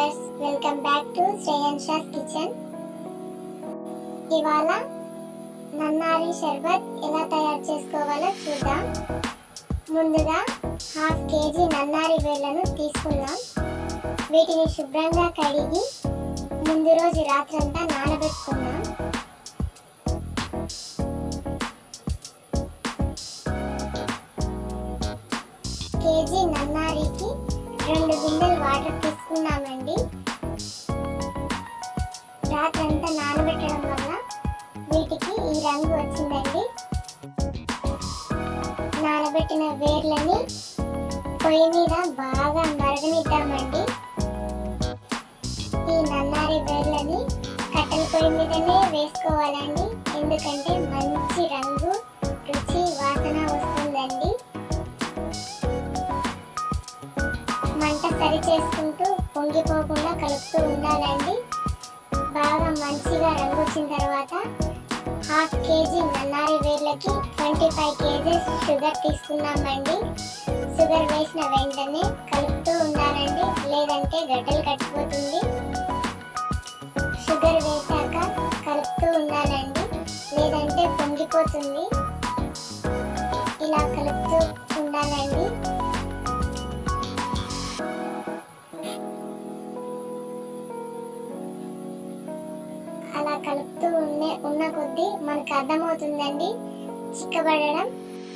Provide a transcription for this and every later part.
viewers welcome back to Shreyansha's kitchen ఇవాళ నన్నారి షర్బత్ ఎలా తయారు చేసుకోవాలో చూద్దాం ముందుగా హాఫ్ కేజీ నన్నారి వేళ్లను తీసుకుందాం వీటిని శుభ్రంగా కడిగి ముందు రోజు రాత్రంతా నానబెట్టుకుందాం కేజీ నన్నారికి రెండు బిందెలు వాటర్ తీసుకున్నామండి రాత్రంతా నానబెట్టడం వల్ల వీటికి ఈ రంగు వచ్చిందండి నానబెట్టిన వేర్లని పొయ్యి మీద బాగా మరగనిద్దామండి ఈ నన్నారి వేర్లని కట్టెల పొయ్యి మీదనే వేసుకోవాలండి ఎందుకంటే మంచి రంగు రుచి వాసన వస్తుందండి మంట సరి చేసుకుంటూ పొంగిపోకుండా కలుపుతూ ఉండాలండి బాగా మంచిగా రంగు వచ్చిన తర్వాత హాఫ్ కేజీ నన్నారి వేర్లకి ట్వంటీ ఫైవ్ కేజీస్ షుగర్ తీసుకున్నామండి షుగర్ వేసిన వెంటనే కలుపుతూ ఉండాలండి లేదంటే గడ్డలు కట్టిపోతుంది షుగర్ వేసాక కలుపుతూ ఉండాలండి లేదంటే పొంగిపోతుంది ఇలా కలుపుతూ ఉండాలండి అలా కలుపుతూ ఉండే ఉన్న కొద్దీ మనకు అర్థమవుతుందండి చిక్కబడడం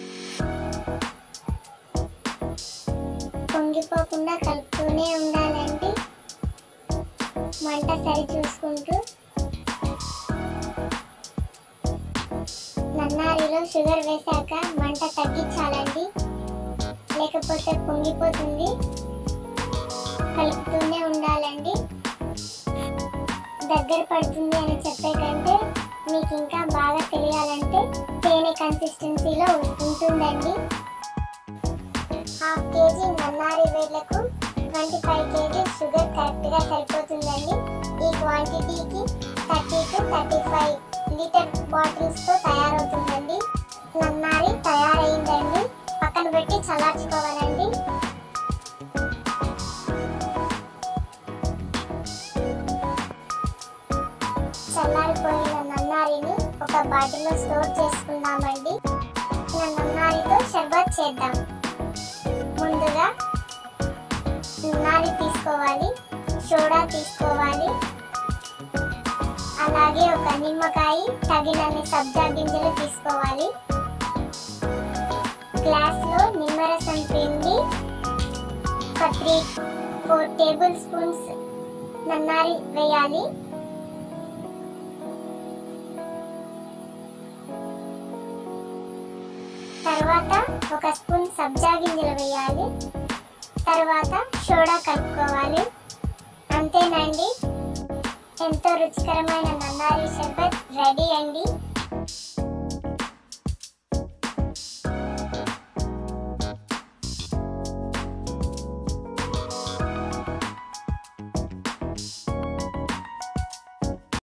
పొంగిపోకుండా కలుపుతూనే ఉండాలండి మంట సరి చూసుకుంటూ నన్నారిలో షుగర్ వేశాక మంట తగ్గించాలండి లేకపోతే పొంగిపోతుంది కలుపుతూనే ఉండాలండి దగ్గర పడుతుంది అని చెప్పే కంటే మీకు ఇంకా బాగా తెలియాలంటే తేనె కన్సిస్టెన్సీలో ఉంటుందండి హాఫ్ కేజీ నన్నారి వేళ్లకు ట్వంటీ ఫైవ్ కేజీ షుగర్ కరెక్ట్గా సరిపోతుందండి ఈ క్వాంటిటీకి thirty two thirty five litre బాటిల్స్తో తయారవుతుందండి నన్నారి తయారైందండి పక్కన పెట్టి చల్లార్చుకోవాలండి చల్లారిపోయిన నన్నారిని ఒక బాటిల్లో స్టోర్ చేసుకుందామండి ఇలా నన్నారితో షర్బత్ చేద్దాం ముందుగా నన్నారి తీసుకోవాలి సోడా తీసుకోవాలి అలాగే ఒక నిమ్మకాయ తగినన్ని సబ్జా గింజలు తీసుకోవాలి గ్లాస్లో నిమ్మరసం పిండి ఒక three four tablespoons nannari వేయాలి తర్వాత ఒక స్పూన్ సబ్జా గింజలు వేయాలి తర్వాత సోడా కలుపుకోవాలి అంతేనండి ఎంతో రుచికరమైన నన్నారి షర్బత్ రెడీ అండి